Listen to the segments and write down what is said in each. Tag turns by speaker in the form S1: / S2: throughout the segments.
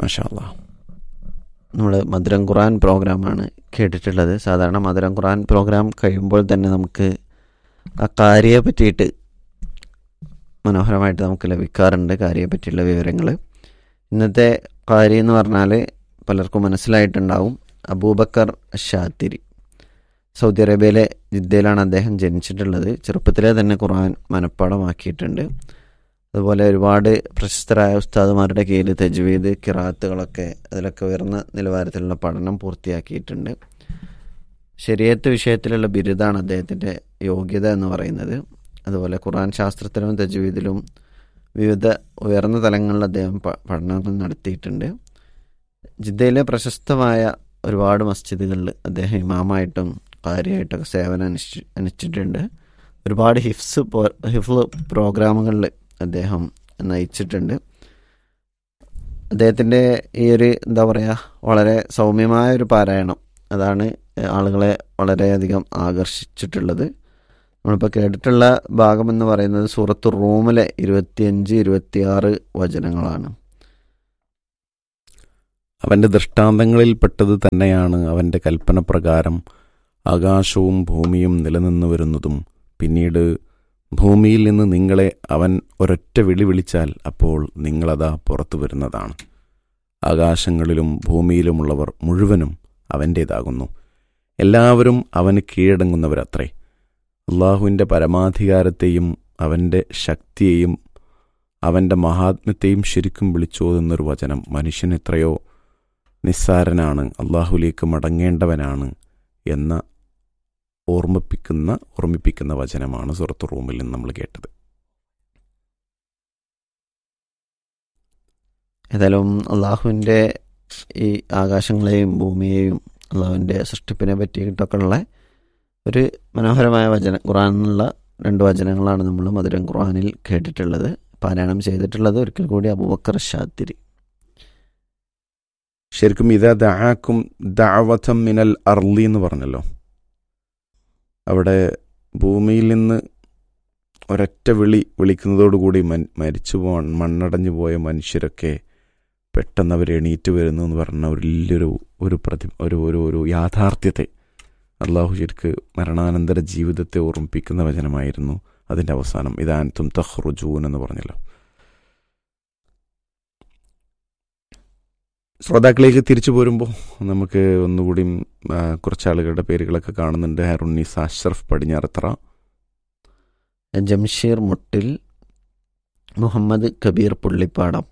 S1: മാഷാല്ല
S2: നമ്മൾ മധുരം ഖുറാൻ പ്രോഗ്രാമാണ് കേട്ടിട്ടുള്ളത് സാധാരണ മധുരം ഖുറാൻ പ്രോഗ്രാം കഴിയുമ്പോൾ തന്നെ നമുക്ക് ആ കാര്യയെ പറ്റിയിട്ട് മനോഹരമായിട്ട് നമുക്ക് ലഭിക്കാറുണ്ട് കാര്യയെ പറ്റിയുള്ള വിവരങ്ങൾ ഇന്നത്തെ കാര്യം എന്ന് പറഞ്ഞാൽ പലർക്കും മനസ്സിലായിട്ടുണ്ടാവും അബൂബക്കർ ഷാത്തിരി സൗദി അറേബ്യയിലെ ജിദ്ദയിലാണ് അദ്ദേഹം ജനിച്ചിട്ടുള്ളത് ചെറുപ്പത്തിലെ തന്നെ ഖുർആൻ മനഃപ്പാടമാക്കിയിട്ടുണ്ട് അതുപോലെ ഒരുപാട് പ്രശസ്തരായ ഉസ്താദുമാരുടെ കീഴിൽ തജ്വീദ് കിറാത്തുകളൊക്കെ അതിലൊക്കെ ഉയർന്ന നിലവാരത്തിലുള്ള പഠനം പൂർത്തിയാക്കിയിട്ടുണ്ട് ശരിയത്ത് വിഷയത്തിലുള്ള ബിരുദാണ് അദ്ദേഹത്തിൻ്റെ യോഗ്യത എന്ന് പറയുന്നത് അതുപോലെ ഖുർആൻ ശാസ്ത്രത്തിലും തജ്വീദിലും വിവിധ ഉയർന്ന തലങ്ങളിൽ അദ്ദേഹം പ- പഠനങ്ങൾ നടത്തിയിട്ടുണ്ട് ജിദ്ദയിലെ പ്രശസ്തമായ ഒരുപാട് മസ്ജിദുകളിൽ അദ്ദേഹം ഇമാമായിട്ടും കാര്യമായിട്ടൊക്കെ സേവനം അനുഷ്ഠി അനുഷ്ഠിച്ചിട്ടുണ്ട് ഒരുപാട് ഹിഫ്സ് പോ- ഹിഫ്ല് പ്രോഗ്രാമുകളിൽ അദ്ദേഹം നയിച്ചിട്ടുണ്ട് അദ്ദേഹത്തിൻ്റെ ഈ ഒരു എന്താ പറയുക വളരെ സൗമ്യമായ ഒരു പാരായണം അതാണ് ആളുകളെ വളരെയധികം ആകർഷിച്ചിട്ടുള്ളത് നമ്മളിപ്പോൾ കേട്ടിട്ടുള്ള ഭാഗം എന്ന് പറയുന്നത് സൂറത്ത് റൂമിലെ ഇരുപത്തിയഞ്ച് ഇരുപത്തിയാറ് വചനങ്ങളാണ്
S1: അവൻ്റെ ദൃഷ്ടാന്തങ്ങളിൽപ്പെട്ടത് തന്നെയാണ് അവൻ്റെ കൽപ്പന പ്രകാരം ആകാശവും ഭൂമിയും നിലനിന്നു വരുന്നതും പിന്നീട് ഭൂമിയിൽ നിന്ന് നിങ്ങളെ അവൻ ഒരൊറ്റ വിളി വിളിച്ചാൽ അപ്പോൾ നിങ്ങളതാ പുറത്തു വരുന്നതാണ് ആകാശങ്ങളിലും ഭൂമിയിലുമുള്ളവർ മുഴുവനും അവൻ്റേതാകുന്നു എല്ലാവരും അവന് കീഴടങ്ങുന്നവരത്രേ അള്ളാഹുവിൻ്റെ പരമാധികാരത്തെയും അവൻ്റെ ശക്തിയെയും അവൻ്റെ മഹാത്മ്യത്തെയും ശരിക്കും വിളിച്ചോതുന്നൊരു വചനം മനുഷ്യൻ എത്രയോ നിസ്സാരനാണ് അള്ളാഹുലേക്ക് മടങ്ങേണ്ടവനാണ് എന്ന ഓർമ്മിപ്പിക്കുന്ന ഓർമ്മിപ്പിക്കുന്ന വചനമാണ് സുറത്ത് റൂമിൽ നിന്ന് നമ്മൾ കേട്ടത്
S2: ഏതായാലും അള്ളാഹുവിൻ്റെ ഈ ആകാശങ്ങളെയും ഭൂമിയെയും അള്ളാഹുവിൻ്റെ സൃഷ്ടിപ്പിനെ പറ്റിയിട്ടൊക്കെ ഉള്ള ഒരു മനോഹരമായ വചന ഖുറാനിലുള്ള രണ്ട് വചനങ്ങളാണ് നമ്മൾ മധുരം ഖുറാനിൽ കേട്ടിട്ടുള്ളത് പാരായണം ചെയ്തിട്ടുള്ളത് ഒരിക്കൽ കൂടി അബൂബക്കർ ഷാത്തിരി
S1: ശരിക്കും ഇതാ ദാക്കും ദാവതം മിനൽ അർലി എന്ന് പറഞ്ഞല്ലോ അവിടെ ഭൂമിയിൽ നിന്ന് ഒരൊറ്റ വിളി വിളിക്കുന്നതോടുകൂടി മൻ മരിച്ചു പോ മണ്ണടഞ്ഞു പോയ മനുഷ്യരൊക്കെ പെട്ടെന്ന് അവർ എണീറ്റ് വരുന്നു എന്ന് പറഞ്ഞ ഒരു വലിയൊരു ഒരു പ്രതി ഒരു ഒരു ഒരു യാഥാർത്ഥ്യത്തെ അള്ളാഹു ശരിക്ക് മരണാനന്തര ജീവിതത്തെ ഓർമ്മിപ്പിക്കുന്ന വചനമായിരുന്നു അതിൻ്റെ അവസാനം ഇതാൻതും തഹ്റുജൂൻ എന്ന് പറഞ്ഞല്ലോ ശ്രോതാക്കളിലേക്ക് തിരിച്ചു പോരുമ്പോൾ നമുക്ക് ഒന്നുകൂടി ആ, കുറച്ച് ആളുകളുടെ പേരുകളൊക്കെ കാണുന്നുണ്ട് ഹറുന്നീസ് അഷ്റഫ് പടിഞ്ഞാറത്തറ
S2: ജംഷീർ മുട്ടിൽ മുഹമ്മദ് കബീർ പുള്ളിപ്പാടം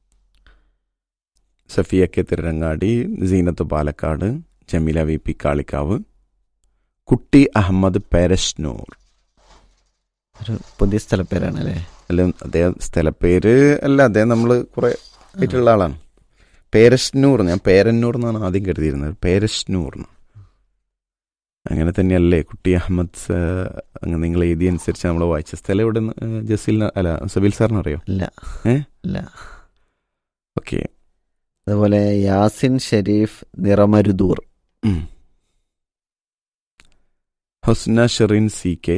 S1: സഫിയ കെ തിരങ്ങാടി സീനത്ത് പാലക്കാട് ജമീല വി പി കാളിക്കാവ് കുട്ടി അഹമ്മദ് പെരഷ്നൂർ
S2: ഒരു പുതിയ സ്ഥലപ്പേരാണ് അല്ലേ
S1: അല്ല അദ്ദേഹം സ്ഥലപ്പേര് അല്ല അദ്ദേഹം നമ്മൾ കുറെ ആയിട്ടുള്ള ആളാണ് പേരഷ്നൂർ ഞാൻ പേരന്നൂർ എന്നാണ് ആദ്യം കരുതിയിരുന്നത് പേരഷ്നൂർ എന്ന്. അങ്ങനെ തന്നെയല്ലേ കുട്ടി അഹമ്മദ് ആ, അങ്ങ് നിങ്ങൾ എഴുതിയ അനുസരിച്ച് നമ്മൾ വായിച്ച സ്ഥലം ഇവിടെ ജസീൽ അല്ല സബീൽ സാറിന് അറിയോ
S2: ഇല്ല
S1: ഏ?
S2: ഇല്ല
S1: ഓക്കെ
S2: അതുപോലെ യാസിൻ ഷെരീഫ് നിറമരുദൂർ
S1: ഹുസ്ന ഷെറിൻ സി കെ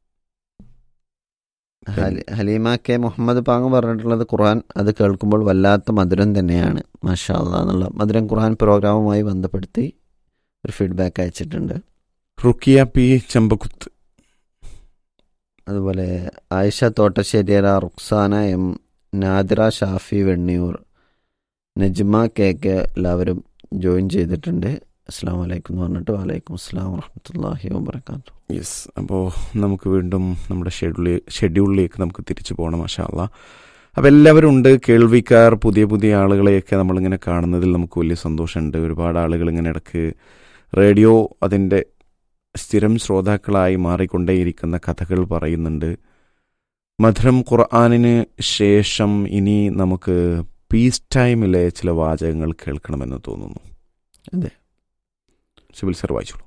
S2: ഹലി- ഹലീമ കെ മുഹമ്മദ് പാങ് പറഞ്ഞിട്ടുള്ളത് ഖുർആൻ അത് കേൾക്കുമ്പോൾ വല്ലാത്ത മധുരം തന്നെയാണ് മാഷാ അല്ലാ എന്നുള്ള മധുരം ഖുർആൻ പ്രോഗ്രാമുമായി ബന്ധപ്പെടുത്തി ഒരു ഫീഡ്ബാക്ക് അയച്ചിട്ടുണ്ട്
S1: റുക്കിയ പി ചെമ്പക്കുത്ത്
S2: അതുപോലെ ആയിഷ തോട്ടശ്ശേരിയറ റുക്സാന എം നാദിറ ഷാഫി വെണ്ണിയൂർ നജ്മ കെ കെ എല്ലാവരും ജോയിൻ ചെയ്തിട്ടുണ്ട് അസ്സാം വലൈക്കും എന്ന് പറഞ്ഞിട്ട് വലൈക്കും അസ്സാം വറഹമത്തല്ലാഹി വാബർക്കാത്തു
S1: യെസ് അപ്പോൾ നമുക്ക് വീണ്ടും നമ്മുടെ ഷെഡ്യൂളിൽ ഷെഡ്യൂളിലേക്ക് നമുക്ക് തിരിച്ചു പോകണം മഷാല്ല അപ്പോൾ എല്ലാവരും ഉണ്ട് കേൾവിക്കാർ പുതിയ പുതിയ ആളുകളെയൊക്കെ നമ്മളിങ്ങനെ കാണുന്നതിൽ നമുക്ക് വലിയ സന്തോഷമുണ്ട് ഒരുപാട് ആളുകൾ ഇങ്ങനെ ഇടയ്ക്ക് റേഡിയോ അതിൻ്റെ സ്ഥിരം ശ്രോതാക്കളായി മാറിക്കൊണ്ടേയിരിക്കുന്ന കഥകൾ പറയുന്നുണ്ട് മധുരം ഖുർആാനിന് ശേഷം ഇനി നമുക്ക് പീസ് ടൈമിലെ ചില വാചകങ്ങൾ കേൾക്കണമെന്ന് തോന്നുന്നു
S2: അതെ.
S1: സിവിൽ സർ വായിച്ചോളൂ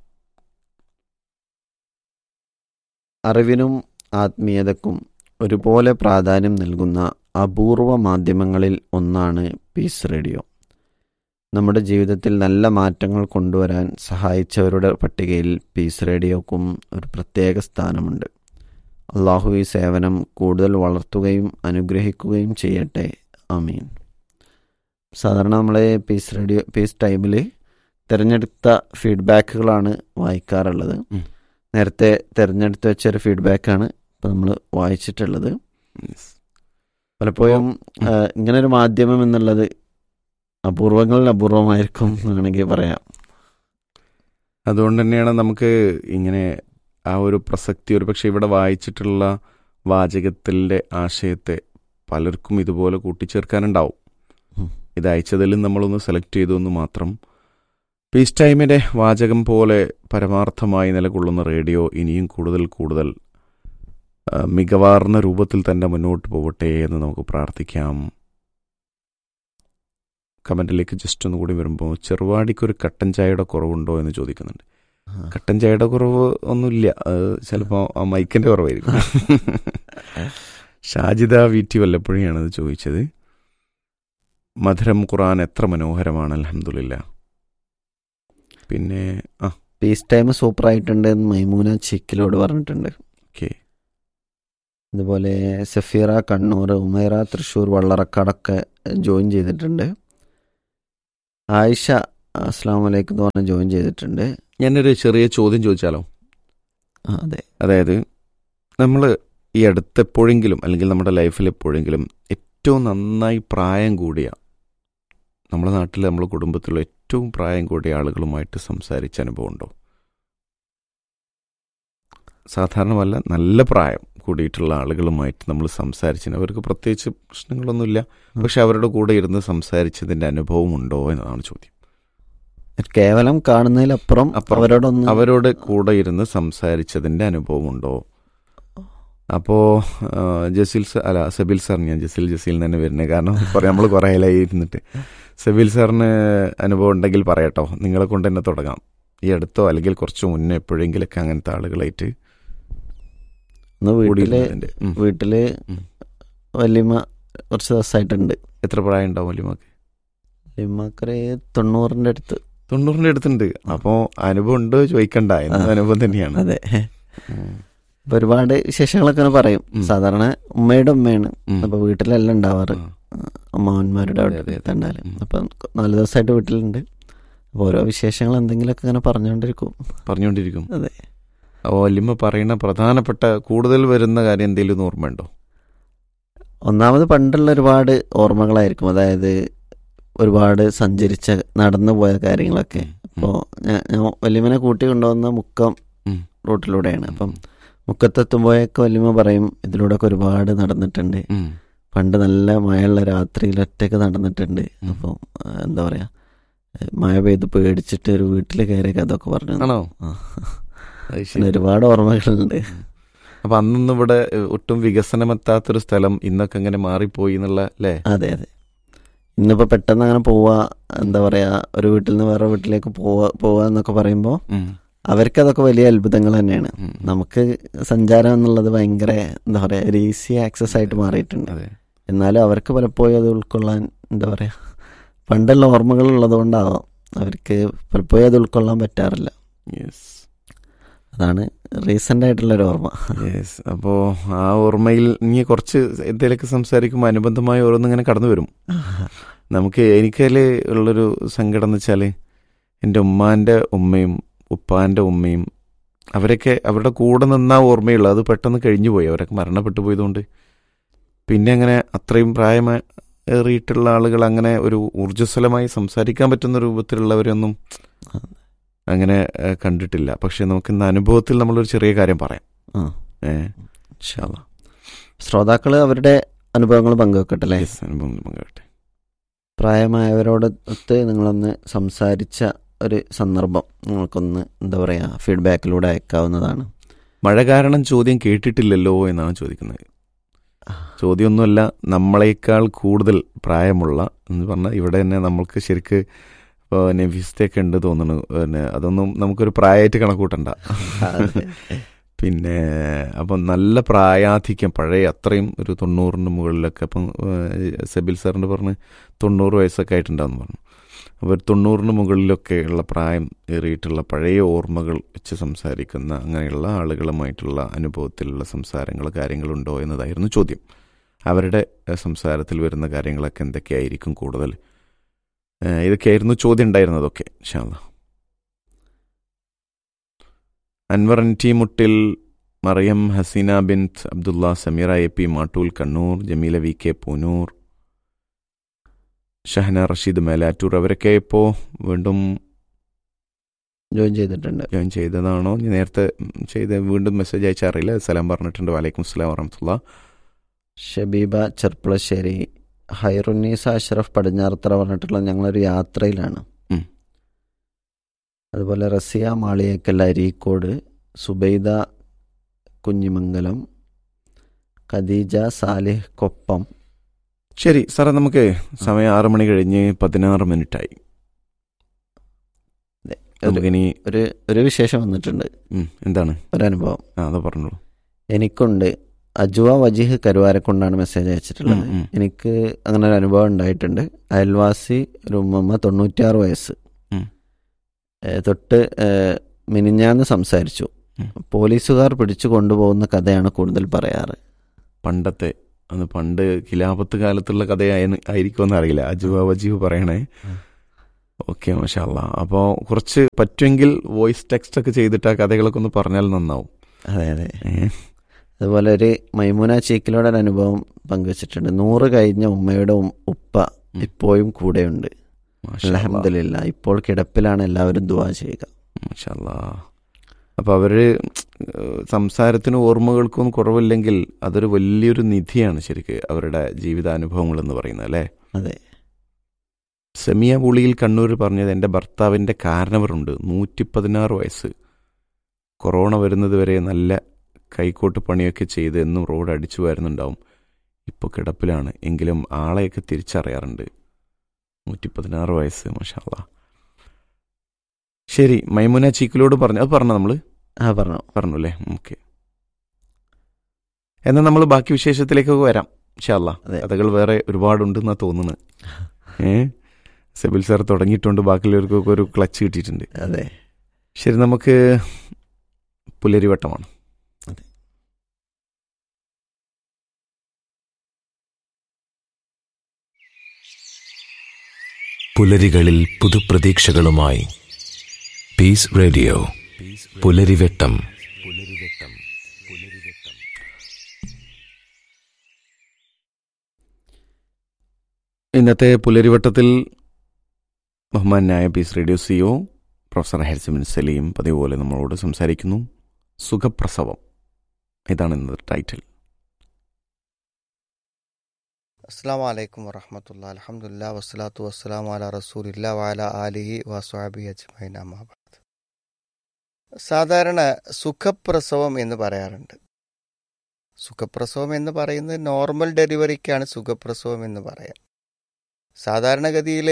S2: അറിവിനും ആത്മീയതക്കും ഒരുപോലെ പ്രാധാന്യം നൽകുന്ന അപൂർവ മാധ്യമങ്ങളിൽ ഒന്നാണ് പീസ് റേഡിയോ നമ്മുടെ ജീവിതത്തിൽ നല്ല മാറ്റങ്ങൾ കൊണ്ടുവരാൻ സഹായിച്ചവരുടെ പട്ടികയിൽ പീസ് റേഡിയോക്കും ഒരു പ്രത്യേക സ്ഥാനമുണ്ട് അള്ളാഹു ഈ സേവനം കൂടുതൽ വളർത്തുകയും അനുഗ്രഹിക്കുകയും ചെയ്യട്ടെ ആമീൻ സാധാരണ നമ്മൾ പീസ് റേഡിയോ പീസ് ടൈമിൽ തിരഞ്ഞെടുത്ത ഫീഡ്ബാക്കുകളാണ് വായിക്കാറുള്ളത്
S1: ഉം.
S2: നേരത്തെ തിരഞ്ഞെടുത്ത് വെച്ചൊരു ഫീഡ്ബാക്കാണ് ഇപ്പോൾ നമ്മൾ വായിച്ചിട്ടുള്ളത്
S1: Yes.
S2: പലപ്പോഴും
S1: ഉം.
S2: ആ, ഇങ്ങനൊരു മാധ്യമം എന്നുള്ളത് അപൂർവങ്ങളിൽ അപൂർവമായിരിക്കും എന്ന് വേണമെങ്കിൽ പറയാം
S1: അതുകൊണ്ട് തന്നെയാണ് നമുക്ക് ഇങ്ങനെ ആ ഒരു പ്രസക്തി ഒരു പക്ഷേ ഇവിടെ വായിച്ചിട്ടുള്ള വാചകത്തിൻ്റെ ആശയത്തെ പലർക്കും ഇതുപോലെ കൂട്ടിച്ചേർക്കാനുണ്ടാവും
S2: ഉം.
S1: ഇത് അയച്ചതിലും നമ്മളൊന്ന് സെലക്ട് ചെയ്തു എന്ന് മാത്രം പീസ് ടൈമിൻ്റെ വാചകം പോലെ പരമാർത്ഥമായി നിലകൊള്ളുന്ന റേഡിയോ ഇനിയും കൂടുതൽ കൂടുതൽ ആ, മികവാർന്ന രൂപത്തിൽ തന്നെ മുന്നോട്ട് പോകട്ടെ എന്ന് നമുക്ക് പ്രാർത്ഥിക്കാം കമൻറ്റിലേക്ക് ജസ്റ്റ് ഒന്ന് കൂടി വരുമ്പോൾ ചെറുവാടിക്കൊരു കട്ടൻ ചായയുടെ കുറവുണ്ടോ എന്ന് ചോദിക്കുന്നുണ്ട് കട്ടൻ ചായയുടെ കുറവ് ഒന്നുമില്ല അത് ചിലപ്പോൾ ആ മൈക്കിൻ്റെ കുറവായിരിക്കും ഷാജിദ വീറ്റി വല്ലപ്പോഴാണ് ഇത് ചോദിച്ചത് മധുരം ഖുറാൻ എത്ര മനോഹരമാണ് അലഹമില്ല പിന്നെ ആ
S2: പീസ് ടൈം സൂപ്പർ ആയിട്ടുണ്ട് എന്ന് മൈമൂന ചിക്കിലോട് പറഞ്ഞിട്ടുണ്ട്
S1: ഓക്കെ
S2: അതുപോലെ സഫീറ കണ്ണൂർ ഉമേറ തൃശ്ശൂർ വള്ളറക്കാടൊക്കെ ജോയിൻ ചെയ്തിട്ടുണ്ട് ആയിഷ അസ്സാം വലൈക്കും എന്ന് പറഞ്ഞ് ജോയിൻ ചെയ്തിട്ടുണ്ട്
S1: ഞാനൊരു ചെറിയ ചോദ്യം ചോദിച്ചാലോ
S2: ആ, അതെ
S1: അതായത് നമ്മൾ ഈ അടുത്തെപ്പോഴെങ്കിലും അല്ലെങ്കിൽ നമ്മുടെ ലൈഫിൽ എപ്പോഴെങ്കിലും ഏറ്റവും നന്നായി പ്രായം കൂടിയ നമ്മുടെ നാട്ടിൽ നമ്മുടെ കുടുംബത്തിലുള്ള ഏറ്റവും പ്രായം കൂടിയ ആളുകളുമായിട്ട് സംസാരിച്ച അനുഭവം ഉണ്ടോ സാധാരണമല്ല നല്ല പ്രായം കൂടിയിട്ടുള്ള ആളുകളുമായിട്ട് നമ്മൾ സംസാരിച്ചതിന് അവർക്ക് പ്രത്യേകിച്ച് പ്രശ്നങ്ങളൊന്നുമില്ല പക്ഷെ അവരുടെ കൂടെ ഇരുന്ന് സംസാരിച്ചതിൻ്റെ അനുഭവം ഉണ്ടോ എന്നതാണ് ചോദ്യം
S2: കേവലം കാണുന്നതിലപ്പുറം
S1: അപ്പുറം.
S2: അവരോടൊന്ന്
S1: അവരോട് കൂടെ ഇരുന്ന് സംസാരിച്ചതിൻ്റെ അനുഭവമുണ്ടോ അപ്പോൾ ജസീൽ സർ അല്ല സബിൽ സാർ ഞാൻ ജസീൽ ജസീൽ തന്നെ വരുന്നത് കാരണം കുറേ നമ്മൾ കുറേ ആയി ഇരുന്നിട്ട് സബിൽ സാറിന് അനുഭവം ഉണ്ടെങ്കിൽ പറയട്ടോ നിങ്ങളെ കൊണ്ട് തന്നെ തുടങ്ങാം ഈ അടുത്തോ അല്ലെങ്കിൽ കുറച്ച് മുന്നേ എപ്പോഴെങ്കിലൊക്കെ അങ്ങനത്തെ ആളുകളായിട്ട്
S2: ഒന്ന് വീട്ടില്
S1: കൂടിയിരുന്നതിൻ്റെ ഉം.
S2: വീട്ടില്
S1: ഉം.
S2: വല്യമ്മ കുറച്ച് ദിവസമായിട്ടുണ്ട്
S1: എത്ര പ്രായം ഉണ്ടാവും വല്യമാക്ക്
S2: വല്യമ്മക്കൊരു തൊണ്ണൂറിന്റെ അടുത്ത്
S1: തൊണ്ണൂറിൻ്റെ അടുത്തുണ്ട് അപ്പോൾ അനുഭവം ഉണ്ടോ ചോദിക്കണ്ട എന്ന
S2: ആ.
S1: അനുഭവം തന്നെയാണ്
S2: അതെ
S1: ഉം.
S2: അപ്പൊ ഒരുപാട് വിശേഷങ്ങളൊക്കെ ഇങ്ങനെ പറയും
S1: ഉം.
S2: സാധാരണ ഉമ്മയുടെ ഉമ്മയാണ്
S1: ഉം.
S2: അപ്പൊ വീട്ടിലെല്ലാം ഉണ്ടാവാറ്
S1: ആ.
S2: അമ്മാവന്മാരുടെ
S1: അതെ,
S2: അവിടെ
S1: അതെ, അതെ.
S2: ഉണ്ടായാലും
S1: ഉം.
S2: അപ്പം നാല് ദിവസമായിട്ട് വീട്ടിലുണ്ട് അപ്പൊ ഓരോ വിശേഷങ്ങൾ എന്തെങ്കിലുമൊക്കെ ഇങ്ങനെ പറഞ്ഞുകൊണ്ടിരിക്കും
S1: പറഞ്ഞുകൊണ്ടിരിക്കും
S2: അതെ
S1: അപ്പോൾ വല്യമ്മ പറയുന്ന പ്രധാനപ്പെട്ട കൂടുതൽ വരുന്ന കാര്യം എന്തെങ്കിലും ഒന്ന് ഓർമ്മയുണ്ടോ
S2: ഒന്നാമത് പണ്ടുള്ള ഒരുപാട് ഓർമ്മകളായിരിക്കും അതായത് ഒരുപാട് സഞ്ചരിച്ച നടന്നു പോയ കാര്യങ്ങളൊക്കെ അപ്പോൾ ഞാൻ വല്യമ്മനെ കൂട്ടി കൊണ്ടുവന്ന മുക്കം
S1: ഉം.
S2: റൂട്ടിലൂടെയാണ് അപ്പം മുക്കത്തെത്തുമ്പോഴൊക്കെ വല്യമ്മ പറയും ഇതിലൂടെയൊക്കെ ഒരുപാട് നടന്നിട്ടുണ്ട്
S1: ഉം.
S2: പണ്ട് നല്ല മഴയുള്ള രാത്രിയിൽ ഒറ്റയ്ക്ക് നടന്നിട്ടുണ്ട്
S1: ഉം.
S2: അപ്പം ആ, എന്താ പറയാ ഏ, മഴ പെയ്ത് പേടിച്ചിട്ട് ഒരു വീട്ടിൽ കയറിയ കഥയൊക്കെ പറഞ്ഞു
S1: ആണോ
S2: ആ.
S1: അത് ശരി.
S2: അങ്ങനെ ഒരുപാട് ഓർമ്മകളുണ്ട്
S1: അപ്പൊ അന്നൊന്നും ഇവിടെ ഏഹ്, ഒട്ടും വികസനമെത്താത്തൊരു സ്ഥലം ഇന്നൊക്കെ ഇങ്ങനെ മാറിപ്പോയി എന്നുള്ള അല്ലേ
S2: അതെ അതെ ഇന്നിപ്പോ പെട്ടെന്ന് അങ്ങനെ പോവാ എന്താ പറയാ ഒരു വീട്ടിൽ നിന്ന് വേറെ വീട്ടിലേക്ക് പോവാ പോവാ എന്നൊക്കെ പറയുമ്പോൾ
S1: ഉം.
S2: അവർക്ക് അതൊക്കെ വലിയ അത്ഭുതങ്ങൾ തന്നെയാണ്
S1: ഉം.
S2: നമുക്ക് സഞ്ചാരം എന്നുള്ളത് ഭയങ്കര എന്താ പറയാ ഒരു ഈസി ആക്സസ് ആയിട്ട് മാറിയിട്ടുണ്ട്
S1: അതെ
S2: എന്നാലും അവർക്ക് പലപ്പോഴും അത് ഉൾക്കൊള്ളാൻ എന്താ പറയാ പണ്ടുള്ള ഓർമ്മകൾ ഉള്ളതുകൊണ്ടാവാം അവർക്ക് പലപ്പോഴും അത് ഉൾക്കൊള്ളാൻ പറ്റാറില്ല
S1: യെസ്
S2: അതാണ് റീസെന്റ് ആയിട്ടുള്ള ഒരു ഓർമ്മ
S1: യെസ് അപ്പോൾ ആ ഓർമ്മയിൽ ഇനി കുറച്ച് എന്തെങ്കിലുമൊക്കെ സംസാരിക്കുമ്പോൾ അനുബന്ധമായ ഓരോന്നിങ്ങനെ കടന്നു വരും നമുക്ക് എനിക്കതിൽ ഉള്ളൊരു സങ്കടം എന്ന് വെച്ചാൽ എൻ്റെ ഉമ്മാൻ്റെ ഉമ്മയും ഉപ്പാൻ്റെ ഉമ്മയും അവരൊക്കെ അവരുടെ കൂടെ നിന്നാ ഓർമ്മയുള്ളൂ അത് പെട്ടെന്ന് കഴിഞ്ഞു പോയി അവരൊക്കെ മരണപ്പെട്ടു പോയതുകൊണ്ട് പിന്നെ അങ്ങനെ അത്രയും പ്രായമേറിയിട്ടുള്ള ആളുകൾ അങ്ങനെ ഒരു ഊർജ്ജസ്വലമായി സംസാരിക്കാൻ പറ്റുന്ന രൂപത്തിലുള്ളവരൊന്നും അങ്ങനെ ഏഹ്, കണ്ടിട്ടില്ല പക്ഷെ നമുക്ക് ഇന്ന് അനുഭവത്തിൽ നമ്മളൊരു ചെറിയ കാര്യം പറയാം
S2: ആ
S1: ഏഹ്
S2: ഇൻഷാ അല്ലാ. ശ്രോതാക്കള് അവരുടെ അനുഭവങ്ങൾ പങ്കുവെക്കട്ടെ അല്ലേ
S1: യെസ് അനുഭവം പങ്കുവട്ടെ
S2: പ്രായമായവരോട് ഒത്ത് നിങ്ങളൊന്ന് സംസാരിച്ച ഒരു സന്ദർഭം നിങ്ങൾക്കൊന്ന് എന്താ പറയാ ഫീഡ്ബാക്കിലൂടെ അയക്കാവുന്നതാണ്
S1: മഴ കാരണം ചോദ്യം കേട്ടിട്ടില്ലല്ലോ എന്നാണ് ചോദിക്കുന്നത് ചോദ്യമൊന്നുമല്ല നമ്മളെക്കാൾ കൂടുതൽ പ്രായമുള്ള എന്ന് പറഞ്ഞാൽ ഇവിടെ തന്നെ നമ്മൾക്ക് ശരിക്ക് ഇപ്പോൾ നെഫിസ്റ്റൊക്കെ ഉണ്ട് തോന്നുന്നു പിന്നെ അതൊന്നും നമുക്കൊരു പ്രായമായിട്ട് കണക്കൂട്ടണ്ട പിന്നെ അപ്പം നല്ല പ്രായാധിക്യം പഴയ അത്രയും ഒരു തൊണ്ണൂറിന് മുകളിലൊക്കെ അപ്പം ഏഹ്, സെബിൽ സാറിൻ്റെ പറഞ്ഞ് തൊണ്ണൂറ് വയസ്സൊക്കെ ആയിട്ടുണ്ടാന്ന് പറഞ്ഞു അപ്പോൾ ഒരു തൊണ്ണൂറിന് മുകളിലൊക്കെ ഉള്ള പ്രായം ഏറിയിട്ടുള്ള പഴയ ഓർമ്മകൾ വെച്ച് സംസാരിക്കുന്ന അങ്ങനെയുള്ള ആളുകളുമായിട്ടുള്ള അനുഭവത്തിലുള്ള സംസാരങ്ങൾ കാര്യങ്ങളുണ്ടോ എന്നതായിരുന്നു ചോദ്യം അവരുടെ ഏഹ്, സംസാരത്തിൽ വരുന്ന കാര്യങ്ങളൊക്കെ എന്തൊക്കെയായിരിക്കും കൂടുതൽ ഏഹ് ഇതൊക്കെയായിരുന്നു ചോദ്യം ഉണ്ടായിരുന്നതൊക്കെ ഇൻഷാല്ലാ അൻവർ എൻ ടി മുട്ടിൽ മറിയം ഹസീന ബിൻ അബ്ദുള്ള സമീറ എ പി മാട്ടൂൽ കണ്ണൂർ ജമീല വി കെ പൂനൂർ ഷഹന റഷീദ് മേലാറ്റൂർ അവരൊക്കെ ഇപ്പോൾ വീണ്ടും
S2: ജോയിൻ ചെയ്തിട്ടുണ്ട്
S1: ജോയിൻ ചെയ്തതാണോ ഇനി നേരത്തെ ചെയ്ത് വീണ്ടും മെസ്സേജ് അയച്ചറിയില്ല സലാം പറഞ്ഞിട്ടുണ്ട് വലൈക്കും സ്ലാം വറഹമത്തുള്ള
S2: ഷബീബ ചെർപ്പളശ്ശേരി ഹൈറുന്നീസ അഷ്റഫ് പടിഞ്ഞാറത്തറ പറഞ്ഞിട്ടുള്ള ഞങ്ങളൊരു യാത്രയിലാണ്
S1: ഉം.
S2: അതുപോലെ റസിയ മാളിയേക്കൽ അരീക്കോട് സുബൈദ കുഞ്ഞിമംഗലം ഖദീജ സാലിഹ് കൊപ്പം
S1: ശരി സാറേ നമുക്ക് സമയം ആറ് മണി കഴിഞ്ഞ് പതിനാറ് മിനിറ്റായി
S2: അതെ.
S1: നമുക്കിനി
S2: ഒരു ഒരു വിശേഷം വന്നിട്ടുണ്ട്
S1: ഉം, എന്താണ്
S2: ഒരനുഭവം
S1: ആ അത് പറഞ്ഞോളൂ
S2: എനിക്കുണ്ട് അജുവ വജീഹ് കരുവാരക്കൊണ്ടാണ് മെസ്സേജ് അയച്ചിട്ടുള്ളത്
S1: ഉം, ഉം.
S2: എനിക്ക് അങ്ങനെ ഒരു അനുഭവം ഉണ്ടായിട്ടുണ്ട് അയൽവാസി ഒരു ഉമ്മമ്മ തൊണ്ണൂറ്റിയാറ് വയസ്സ്
S1: ഉം.
S2: ഏ, തൊട്ട് ഏ, മിനിഞ്ഞാന്ന് സംസാരിച്ചു
S1: ഉം.
S2: പോലീസുകാർ പിടിച്ചു കൊണ്ടുപോകുന്ന കഥയാണ് കൂടുതൽ പറയാറ്
S1: പണ്ടത്തെ അന്ന് പണ്ട് ഖിലാഫത്ത് കാലത്തുള്ള കഥയായ ആയിരിക്കുമെന്ന് അറിയില്ല അജുബ വജീബ് പറയണേ
S2: ഉം.
S1: ഓക്കെ മാഷാല്ല അപ്പോൾ കുറച്ച് പറ്റുമെങ്കിൽ വോയിസ് ടെക്സ്റ്റ് ഒക്കെ ചെയ്തിട്ട് ആ കഥകളൊക്കെ ഒന്ന് പറഞ്ഞാൽ നന്നാവും
S2: അതെ അതെ
S1: ഏ?
S2: അതുപോലെ ഒരു മൈമുന ചീക്കിലോടെ ഒരു അനുഭവം പങ്കുവച്ചിട്ടുണ്ട് നൂറ് കഴിഞ്ഞ ഉമ്മയുടെ ഉം- ഉപ്പ
S1: ഉം.
S2: ഇപ്പോഴും കൂടെയുണ്ട്
S1: മാഷാ അല്ലാ.
S2: അലഹമില്ല ഇപ്പോൾ കിടപ്പിലാണ് എല്ലാവരും ദുവാ ചെയ്യുക
S1: മാഷാല്ലാ. അപ്പൊ അവര് ഏഹ്, സംസാരത്തിനും ഓർമ്മകൾക്കും കുറവില്ലെങ്കിൽ അതൊരു വലിയൊരു നിധിയാണ് ശരിക്ക് അവരുടെ ജീവിതാനുഭവങ്ങൾ എന്ന് പറയുന്നത് അല്ലേ
S2: അതെ
S1: സെമിയ പുളിയിൽ കണ്ണൂർ പറഞ്ഞത് എൻ്റെ ഭർത്താവിൻ്റെ കാരണവരുണ്ട് നൂറ്റി പതിനാറ് വയസ്സ് കൊറോണ വരുന്നത് വരെ നല്ല കൈക്കോട്ട് പണിയൊക്കെ ചെയ്ത് എന്നും റോഡ് അടിച്ചു വരുന്നുണ്ടാവും ഇപ്പോൾ കിടപ്പിലാണ് എങ്കിലും ആളെയൊക്കെ തിരിച്ചറിയാറുണ്ട് നൂറ്റി പതിനാറ് വയസ്സ് മഷാല്ല ശരി മൈമുന ചീക്കിലോട് പറഞ്ഞു അത് പറഞ്ഞ നമ്മൾ
S2: ആ പറഞ്ഞു
S1: പറഞ്ഞു അല്ലേ ഓക്കെ എന്നാൽ നമ്മൾ ബാക്കി വിശേഷത്തിലേക്കൊക്കെ വരാം ഷാല്ല
S2: അതെ.
S1: കഥകൾ വേറെ ഒരുപാടുണ്ടെന്നാ തോന്നുന്നത് ഏ സെബിൽ സാർ തുടങ്ങിയിട്ടുണ്ട് ബാക്കിയുള്ളവർക്കൊക്കെ ഒരു ക്ലച്ച് കിട്ടിയിട്ടുണ്ട്
S2: അതെ
S1: ശരി നമുക്ക് പുലരിവട്ടമാണ്
S3: പുലരികളിൽ പുതുപ്രതീക്ഷകളുമായി പീസ് റേഡിയോ പുലരിവെട്ടം
S1: ഇന്നത്തെ പുലരിവട്ടത്തിൽ ബഹുമാനായ പീസ് റേഡിയോ സിഒ പ്രൊഫസർ ഹരിസമിൻ സലീം പതിവ് പോലെ നമ്മളോട് സംസാരിക്കുന്നു സുഖപ്രസവം ഇതാണ് ഇന്നത്തെ ടൈറ്റിൽ
S4: അസ്സാം വലൈക്കും വറഹമത്തുള്ള അലഹമുല്ല വസ്സലാത്തു വസ്സലാം അല റസൂലില്ല വാല ആലിഹി വസ്വാബി അജ്മൈൻ അമാബാദ് സാധാരണ സുഖപ്രസവം എന്ന് പറയാറുണ്ട് സുഖപ്രസവം എന്ന് പറയുന്നത് നോർമൽ ഡെലിവറിക്കാണ് സുഖപ്രസവം എന്ന് പറയാം സാധാരണഗതിയിൽ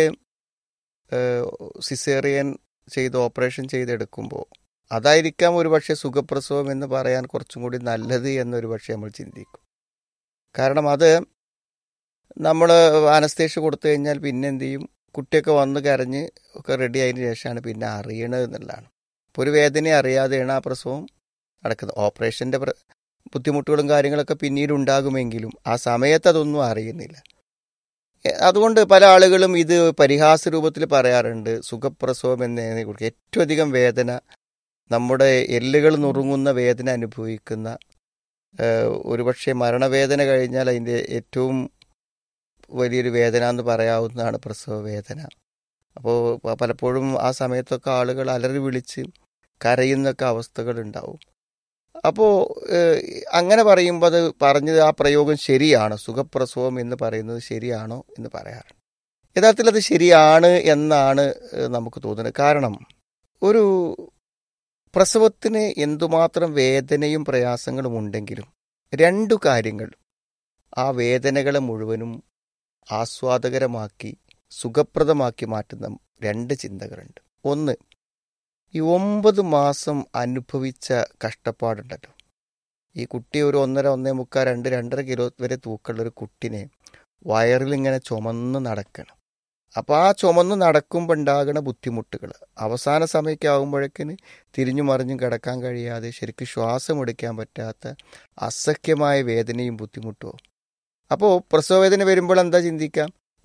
S4: സിസേറിയൻ ചെയ്ത് ഓപ്പറേഷൻ ചെയ്തെടുക്കുമ്പോൾ അതായിരിക്കാം ഒരുപക്ഷെ സുഖപ്രസവം എന്ന് പറയാൻ കുറച്ചും കൂടി നല്ലത് എന്നൊരു പക്ഷേ നമ്മൾ ചിന്തിക്കും കാരണം അത് നമ്മൾ അനസ്തേഷ്യ കൊടുത്തു കഴിഞ്ഞാൽ പിന്നെ എന്ത് ചെയ്യും കുട്ടിയൊക്കെ വന്ന് കരഞ്ഞ് ഒക്കെ റെഡി ആയതിനു ശേഷമാണ് പിന്നെ അറിയണത് എന്നുള്ളതാണ് ഇപ്പോൾ ഒരു വേദന അറിയാതെയാണ് ആ പ്രസവം നടക്കുന്നത് ഓപ്പറേഷൻ്റെ ബുദ്ധിമുട്ടുകളും കാര്യങ്ങളൊക്കെ പിന്നീട് ഉണ്ടാകുമെങ്കിലും ആ സമയത്ത് അതൊന്നും അറിയുന്നില്ല എ- അതുകൊണ്ട് പല ആളുകളും ഇത് പരിഹാസ രൂപത്തിൽ പറയാറുണ്ട് സുഖപ്രസവം എന്നതിനെ കുറിച്ച് ഏറ്റവും അധികം വേദന നമ്മുടെ എല്ലുകൾ നുറുങ്ങുന്ന വേദന അനുഭവിക്കുന്ന ഏഹ്, ഒരുപക്ഷെ മരണവേദന കഴിഞ്ഞാൽ അതിൻ്റെ ഏറ്റവും വലിയൊരു വേദന എന്ന് പറയാവുന്നതാണ് പ്രസവ വേദന അപ്പോൾ പലപ്പോഴും ആ സമയത്തൊക്കെ ആളുകൾ അലറി വിളിച്ച് കരയുന്നൊക്കെ അവസ്ഥകൾ ഉണ്ടാവും അപ്പോൾ അങ്ങനെ പറയുമ്പോൾ അത് പറഞ്ഞത് ആ പ്രയോഗം ശരിയാണ് സുഖപ്രസവം എന്ന് പറയുന്നത് ശരിയാണോ എന്ന് പറയാറുണ്ട് യഥാർത്ഥത്തിൽ അത് ശരിയാണ് എന്നാണ് ഏഹ്, നമുക്ക് തോന്നുന്നത് കാരണം ഒരു പ്രസവത്തിന് എന്തുമാത്രം വേദനയും പ്രയാസങ്ങളും ഉണ്ടെങ്കിലും രണ്ടു കാര്യങ്ങൾ ആ വേദനകളെ മുഴുവനും ആസ്വാദകരമാക്കി സുഖപ്രദമാക്കി മാറ്റുന്ന രണ്ട് ചിന്തകളുണ്ട് ഒന്ന് ഈ ഒമ്പത് മാസം അനുഭവിച്ച കഷ്ടപ്പാടുണ്ടല്ലോ ഈ കുട്ടി ഒരു ഒന്നര ഒന്നേ മുക്കാൽ രണ്ട് രണ്ടര കിലോ വരെ തൂക്കമുള്ള ഒരു കുട്ടിനെ വയറിലിങ്ങനെ ചുമന്ന് നടക്കണം അപ്പോൾ ആ ചുമന്ന് നടക്കുമ്പോൾ ഉണ്ടാകുന്ന ബുദ്ധിമുട്ടുകൾ അവസാന സമയമൊക്കെ ആകുമ്പോഴേക്കിന് തിരിഞ്ഞു മറിഞ്ഞും കിടക്കാൻ കഴിയാതെ ശരിക്കും ശ്വാസം എടുക്കാൻ പറ്റാത്ത അസഖ്യമായ വേദനയും ബുദ്ധിമുട്ടും അപ്പോൾ പ്രസവവേദന വരുമ്പോൾ എന്താ ചിന്തിക്കാം ഓ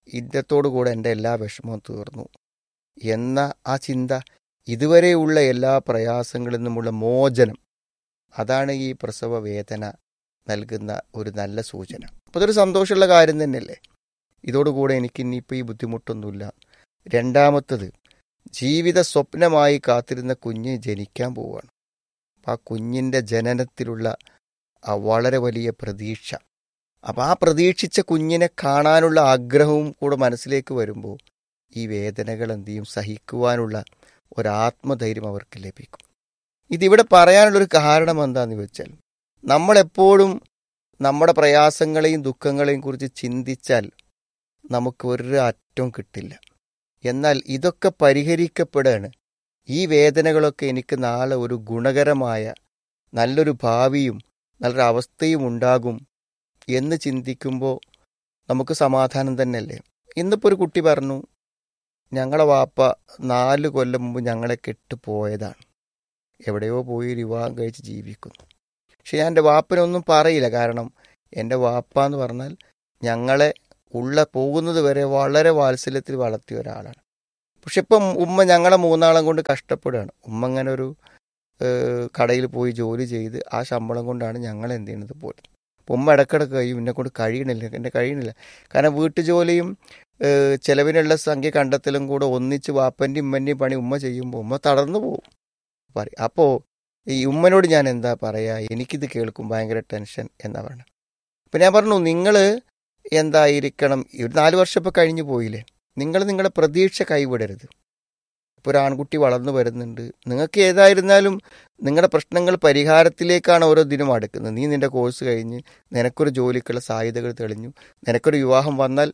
S4: ഇന്നത്തോടു കൂടെ എൻ്റെ എല്ലാ വിഷമവും തീർന്നു എന്ന ആ ചിന്ത ഇതുവരെയുള്ള എല്ലാ പ്രയാസങ്ങളിൽ നിന്നുമുള്ള മോചനം അതാണ് ഈ പ്രസവ വേദന നൽകുന്ന ഒരു നല്ല സൂചന അപ്പോൾ ഇതൊരു സന്തോഷമുള്ള കാര്യം തന്നെയല്ലേ ഇതോടുകൂടെ എനിക്ക് ഇനിയിപ്പോൾ ഈ ബുദ്ധിമുട്ടൊന്നുമില്ല രണ്ടാമത്തത് ജീവിത സ്വപ്നമായി കാത്തിരുന്ന കുഞ്ഞ് ജനിക്കാൻ പോവുകയാണ് അപ്പം ആ കുഞ്ഞിൻ്റെ ജനനത്തിലുള്ള ആ വളരെ വലിയ പ്രതീക്ഷ അപ്പം ആ പ്രതീക്ഷിച്ച കുഞ്ഞിനെ കാണാനുള്ള ആഗ്രഹവും കൂടെ മനസ്സിലേക്ക് വരുമ്പോൾ ഈ വേദനകൾ എന്ത് ചെയ്യും സഹിക്കുവാനുള്ള ഒരാത്മധൈര്യം അവർക്ക് ലഭിക്കും ഇതിവിടെ പറയാനുള്ളൊരു കാരണം എന്താണെന്ന് വെച്ചാൽ നമ്മളെപ്പോഴും നമ്മുടെ പ്രയാസങ്ങളെയും ദുഃഖങ്ങളെയും കുറിച്ച് ചിന്തിച്ചാൽ നമുക്ക് ഒരു അറ്റവും കിട്ടില്ല എന്നാൽ ഇതൊക്കെ പരിഹരിക്കപ്പെടുകയാണ് ഈ വേദനകളൊക്കെ എനിക്ക് നാളെ ഒരു ഗുണകരമായ നല്ലൊരു ഭാവിയും നല്ലൊരു അവസ്ഥയും ഉണ്ടാകും എന്ന് ചിന്തിക്കുമ്പോൾ നമുക്ക് സമാധാനം തന്നെയല്ലേ ഇന്നിപ്പോൾ ഒരു കുട്ടി പറഞ്ഞു ഞങ്ങളെ വാപ്പ നാല് കൊല്ലം മുമ്പ് ഞങ്ങളെ കെട്ടുപോയതാണ് എവിടെയോ പോയി ഒരു വിവാഹം കഴിച്ച് ജീവിക്കുന്നു പക്ഷെ ഞാൻ എൻ്റെ വാപ്പനൊന്നും പറയില്ല കാരണം എൻ്റെ വാപ്പ എന്ന് പറഞ്ഞാൽ ഞങ്ങളെ ഉള്ള പോകുന്നത് വരെ വളരെ വാത്സല്യത്തിൽ വളർത്തിയ ഒരാളാണ് പക്ഷെ ഇപ്പം ഉമ്മ ഞങ്ങളെ മൂന്നാളം കൊണ്ട് കഷ്ടപ്പെടുകയാണ് ഉമ്മ അങ്ങനെ ഒരു ഏഹ്, കടയിൽ പോയി ജോലി ചെയ്ത് ആ ശമ്പളം കൊണ്ടാണ് ഞങ്ങൾ എന്ത് ചെയ്യുന്നത് പോലും അപ്പം ഉമ്മ ഇടക്കിടക്ക് കഴിയും എന്നെ കൊണ്ട് കഴിയണില്ല എന്നെ കഴിയണില്ല കാരണം വീട്ടുജോലിയും ഏഹ്, ചെലവിനുള്ള സംഖ്യ കണ്ടെത്തലും കൂടെ ഒന്നിച്ച് വാപ്പൻ്റെയും ഉമ്മൻ്റെയും പണി ഉമ്മ ചെയ്യുമ്പോൾ ഉമ്മ തളർന്നു പോകും പറയും അപ്പോൾ ഈ ഉമ്മനോട് ഞാൻ എന്താ പറയുക എനിക്കിത് കേൾക്കും ഭയങ്കര ടെൻഷൻ എന്നാ പറയുന്നത് അപ്പം ഞാൻ പറഞ്ഞു നിങ്ങൾ എന്തായിരിക്കണം ഈ ഒരു നാല് വർഷം ഇപ്പോൾ കഴിഞ്ഞു പോയില്ലേ നിങ്ങൾ നിങ്ങളുടെ പ്രതീക്ഷ കൈവിടരുത് ഇപ്പോൾ ഒരു ആൺകുട്ടി വളർന്നു വരുന്നുണ്ട് നിങ്ങൾക്ക് ഏതായിരുന്നാലും നിങ്ങളുടെ പ്രശ്നങ്ങൾ പരിഹാരത്തിലേക്കാണ് ഓരോ ദിനം അടുക്കുന്നത് നീ നിന്റെ കോഴ്സ് കഴിഞ്ഞ് നിനക്കൊരു ജോലിക്കുള്ള സാധ്യതകൾ തെളിഞ്ഞു നിനക്കൊരു വിവാഹം വന്നാൽ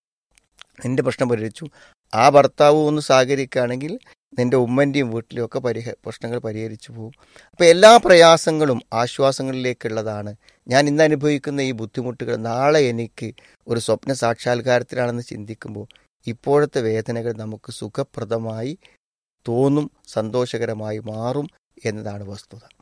S4: നിന്റെ പ്രശ്നം പരിഹരിച്ചു ആ ഭർത്താവ് ഒന്ന് സഹകരിക്കുകയാണെങ്കിൽ നിന്റെ ഉമ്മൻ്റെയും വീട്ടിലും ഒക്കെ പരിഹ പ്രശ്നങ്ങൾ പരിഹരിച്ചു പോകും അപ്പോൾ എല്ലാ പ്രയാസങ്ങളും ആശ്വാസങ്ങളിലേക്കുള്ളതാണ് ഞാൻ ഇന്ന് അനുഭവിക്കുന്ന ഈ ബുദ്ധിമുട്ടുകൾ നാളെ എനിക്ക് ഒരു സ്വപ്ന സാക്ഷാത്കാരത്തിലാണെന്ന് ചിന്തിക്കുമ്പോൾ ഇപ്പോഴത്തെ വേദനകൾ നമുക്ക് സുഖപ്രദമായി തോന്നും സന്തോഷകരമായി മാറും എന്നതാണ് വസ്തുത